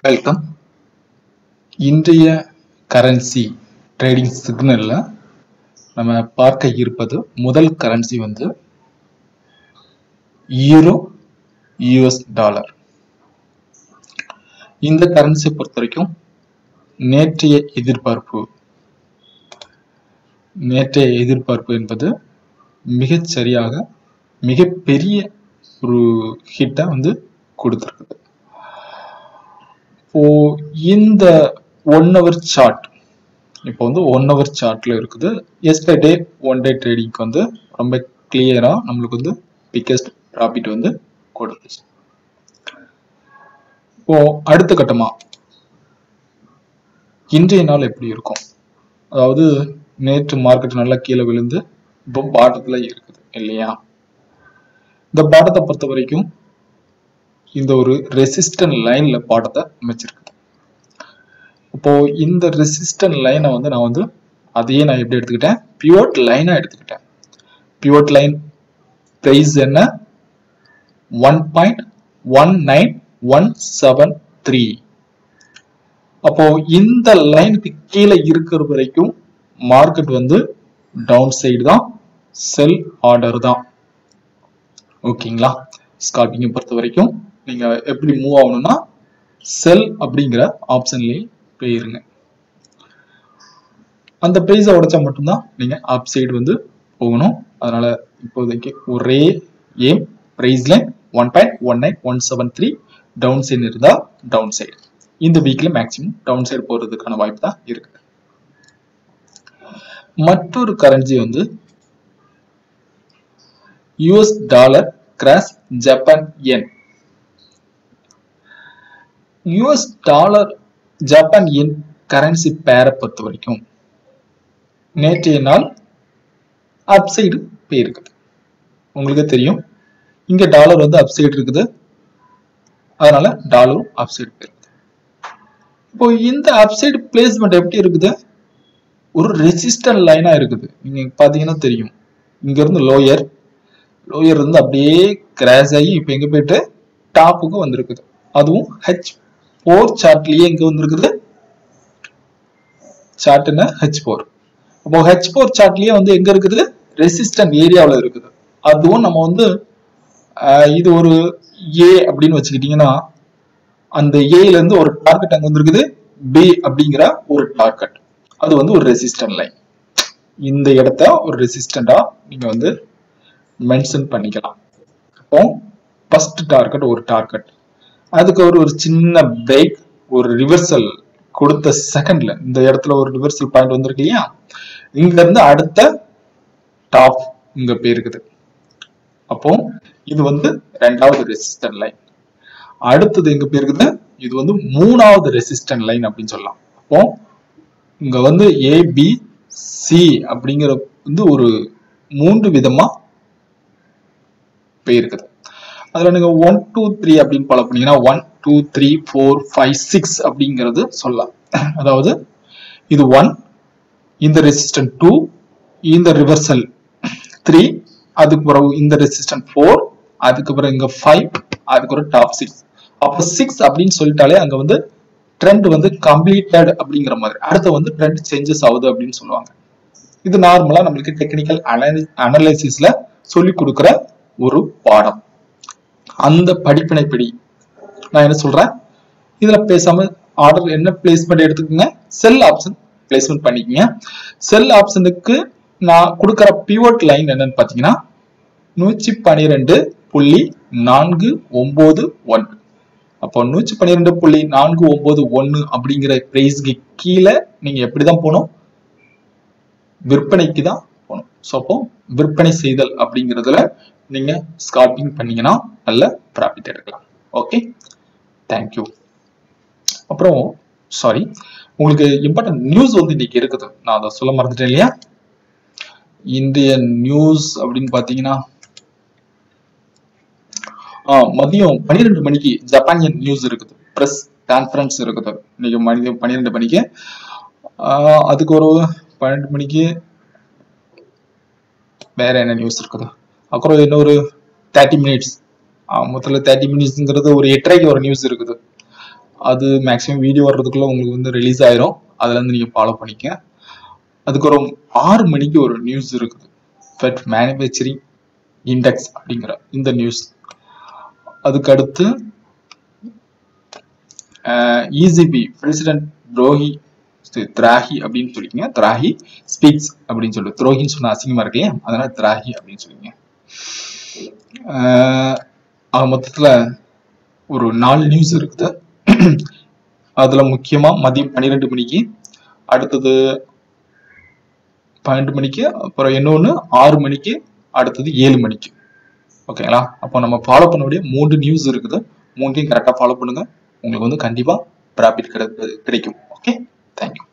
welcome இன்றைய currency trading சிக்னல்ல நம்ம பார்க்க இருப்பது முதல் கரன்சி வந்து யூரோ யூஎஸ் டாலர் இந்த கரன்சியை பொறுத்த வரைக்கும் நேற்றைய எதிர்பார்ப்பு நேற்றைய எதிர்பார்ப்பு என்பது மிகச் சரியாக மிகப்பெரிய ஒரு ஹிட்டை வந்து கொடுத்துருக்குது இப்போ இந்த ஒன் ஹவர் சார்ட் இப்போ வந்து ஒன் ஹவர் சார்ட்ல இருக்குது எஸ்டர்டே ஒன் டே ட்ரேடிங்க்கு வந்து ரொம்ப கிளியரா நம்மளுக்கு வந்து பிக்கஸ்ட் ப்ராஃபிட் வந்து கொடுத்துச்சு இப்போ அடுத்த கட்டமா இன்றைய நாள் எப்படி இருக்கும் அதாவது நேற்று மார்க்கெட் நல்லா கீழே விழுந்து இப்போ பாட்டத்துல இருக்குது இல்லையா இந்த பாட்டத்தை பொறுத்த வரைக்கும் இந்த ஒரு ரெசிஸ்டன்ட் லைன்ல பாட்டத்தை அமைச்சிருக்குது இப்போ இந்த ரெசிஸ்டன்ட் லைனை வந்து நான் வந்து அதையே நான் எப்படி எடுத்துக்கிட்டேன் பியூட் லைனா எடுத்துக்கிட்டேன் பியூட் லைன் பிரைஸ் என்ன one point one nine one seven three அப்போ இந்த லைனுக்கு கீழே இருக்கிற வரைக்கும் மார்க்கெட் வந்து டவுன் சைடு தான் செல் ஆர்டர் தான் ஓகேங்களா ஸ்கால்பிங்கை பொறுத்த வரைக்கும் நீங்க எப்படி மூவ் ஆகணும்னா செல் அப்படிங்கிற ஆப்ஷன்லயே போயிருங்க அந்த பிரைஸை உடைச்சா மட்டும்தான் நீங்க அப் சைடு வந்து போகணும் அதனால இப்போதைக்கு ஒரே aim price line one point one nine one seven three down side இருந்தா டவுன் சைடு இந்த வீக்ல மேக்சிமம் டவுன் சைடு போறதுக்கான வாய்ப்பு தான் இருக்கு மற்றொரு கரன்சி வந்து US dollar cross Japan yen US dollar Japan yen currency பேரை பொறுத்த வரைக்கும் நேற்றைய நாள் அப்சைடு போயிருக்குது உங்களுக்கு தெரியும் இங்க டாலர் வந்து அப்சைடு இருக்குது அதனால டாலரும் அப்சைடு போயிருக்குது இப்போ இந்த அப்சைடு பிளேஸ்மெண்ட் எப்படி இருக்குது ஒரு ரெசிஸ்டன்ட் லைனா இருக்குது நீங்க பாத்தீங்கன்னா தெரியும் இங்க இருந்து லோயர் லோயர் இருந்து அப்படியே கிராஷ் ஆகி இப்போ எங்க போயிட்டு டாப்புக்கு வந்திருக்குது அதுவும் ஹெச் ஃபோர் சார்ட்லயே எங்க வந்திருக்குது சார்ட்னா ஹெச் ஃபோர் அப்போ ஹெச் ஃபோர் சார்ட்லயே வந்து எங்க இருக்குது ரெசிஸ்டன்ட் ஏரியாவில் இருக்குது அதுவும் நம்ம வந்து ஆஹ், இது ஒரு ஏ அப்படின்னு வச்சுக்கிட்டீங்கன்னா அந்த ஏல இருந்து ஒரு டார்கெட் அங்க வந்திருக்குது பி அப்படிங்கிற ஒரு டார்கெட் அது வந்து ஒரு ரெசிஸ்டன்ட் லைன் இந்த இடத்த ஒரு ரெசிஸ்டண்டா நீங்க வந்து மென்ஷன் பண்ணிக்கலாம் அப்போ ஃபர்ஸ்ட் டார்கெட் ஒரு டார்கெட் அதுக்கு ஒரு ஒரு சின்ன பிரேக் ஒரு ரிவர்சல் கொடுத்த செகண்ட்ல இந்த இடத்துல ஒரு ரிவர்சல் பாயிண்ட் வந்திருக்கு இல்லையா இங்க இருந்து அடுத்த டாப் இங்க போயிருக்குது அப்போ இது வந்து ரெண்டாவது ரெசிஸ்டன்ட் லைன் அடுத்தது எங்க போயிருக்குது இது வந்து மூணாவது ரெசிஸ்டன்ட் லைன் அப்படின்னு சொல்லலாம் அப்போ இங்க வந்து ஏ பி சி அப்படிங்கிற வந்து ஒரு மூன்று விதமா போயிருக்குது அதுல நீங்க ஒன் டூ த்ரீ அப்படின்னு ஃபாலோ பண்ணீங்கன்னா one two three four five six அப்படிங்கிறது சொல்லலாம் அதாவது இது ஒன் இந்த ரெசிஸ்டன்ட் டூ இந்த ரிவர்சல் த்ரீ அதுக்கு பிறகு இந்த ரெசிஸ்டன்ட் ஃபோர் அதுக்கு பிறகு இங்க ஃபைவ் அதுக்கு ஒரு டாப் சிக்ஸ் அப்போ சிக்ஸ் அப்படின்னு சொல்லிட்டாலே அங்க வந்து ட்ரெண்ட் வந்து கம்ப்ளீட்டட் அப்படிங்கிற மாதிரி அடுத்து வந்து ட்ரெண்ட் சேஞ்சஸ் ஆகுது அப்படின்னு சொல்லுவாங்க இது நார்மலா நம்மளுக்கு டெக்னிக்கல் அனலைசிஸ்ல சொல்லி கொடுக்குற ஒரு பாடம் அந்த படிப்பினைப்படி நான் என்ன சொல்றேன் இதுல பேசாம ஆர்டர் என்ன பிளேஸ்மெண்ட் எடுத்துக்கோங்க செல் ஆப்ஷன் பிளேஸ்மெண்ட் பண்ணிக்கங்க செல் ஆப்ஷனுக்கு நான் கொடுக்குற பிவோட் லைன் என்னன்னு பாத்தீங்கன்னா நூற்றி பன்னிரெண்டு புள்ளி நான்கு ஒன்பது ஒன்று அப்போ நூற்றி பன்னிரெண்டு புள்ளி நான்கு ஒன்பது ஒன்று அப்படிங்கிற பிரைஸ்க்கு கீழே நீங்க எப்படிதான் போகணும் விற்பனைக்கு தான் போகணும் ஸோ அப்போ விற்பனை செய்தல் அப்படிங்கிறதுல நீங்க ஸ்கால்பிங் பண்ணீங்கன்னா நல்ல ப்ராஃபிட் எடுக்கலாம் ஓகே தேங்க்யூ அப்புறம் சாரி உங்களுக்கு இம்பார்ட்டன்ட் நியூஸ் வந்து இன்னைக்கு இருக்குது நான் அதை சொல்ல மறந்துட்டேன் இல்லையா இந்திய நியூஸ் அப்படின்னு பாத்தீங்கன்னா ஆ, மதியம் பன்னிரெண்டு மணிக்கு ஜப்பானியன் நியூஸ் இருக்குது பிரஸ் கான்ஃபரன்ஸ் இருக்குது இன்னைக்கு மதியம் பன்னிரெண்டு மணிக்கு ஆ, அதுக்கு ஒரு பன்னெண்டு மணிக்கு வேற என்ன நியூஸ் இருக்குது அப்புறம் இன்னொரு தேர்ட்டி மினிட்ஸ் மொத்தத்தில் தேர்ட்டி மினிட்ஸ்ங்கிறது ஒரு எட்டரைக்கு ஒரு நியூஸ் இருக்குது அது மேக்ஸிமம் வீடியோ வர்றதுக்குள்ள உங்களுக்கு வந்து ரிலீஸ் ஆயிரும் அதுல இருந்து நீங்க ஃபாலோ பண்ணிக்க அதுக்கப்புறம் ஆறு மணிக்கு ஒரு நியூஸ் இருக்குது ஃபெட் மேனுஃபேக்சரிங் இண்டெக்ஸ் அப்படிங்கிற இந்த நியூஸ் அதுக்கு அடுத்து இசிபி பிரசிடென்ட் துரோகி திராஹி அப்படின்னு சொல்லிக்கங்க திராஹி ஸ்பீக்ஸ் அப்படின்னு சொல்லி துரோகின்னு சொன்னா அசிங்கமா இருக்கு இல்லையா அதனால திராஹி அப்படின்னு சொல்லிங்க ஆக மொத்தத்துல ஒரு நாலு நியூஸ் இருக்குது அதுல முக்கியமா மதியம் பன்னிரெண்டு மணிக்கு அடுத்தது பன்னெண்டு மணிக்கு அப்புறம் இன்னொன்று ஆறு மணிக்கு அடுத்தது ஏழு மணிக்கு ஓகேங்களா அப்போ நம்ம ஃபாலோ பண்ண வேண்டிய மூன்று நியூஸ் இருக்குது மூன்றையும் கரெக்டாக ஃபாலோ பண்ணுங்க உங்களுக்கு வந்து கண்டிப்பாக ப்ராஃபிட் கிடைக்கும் ஓகே தேங்க்யூ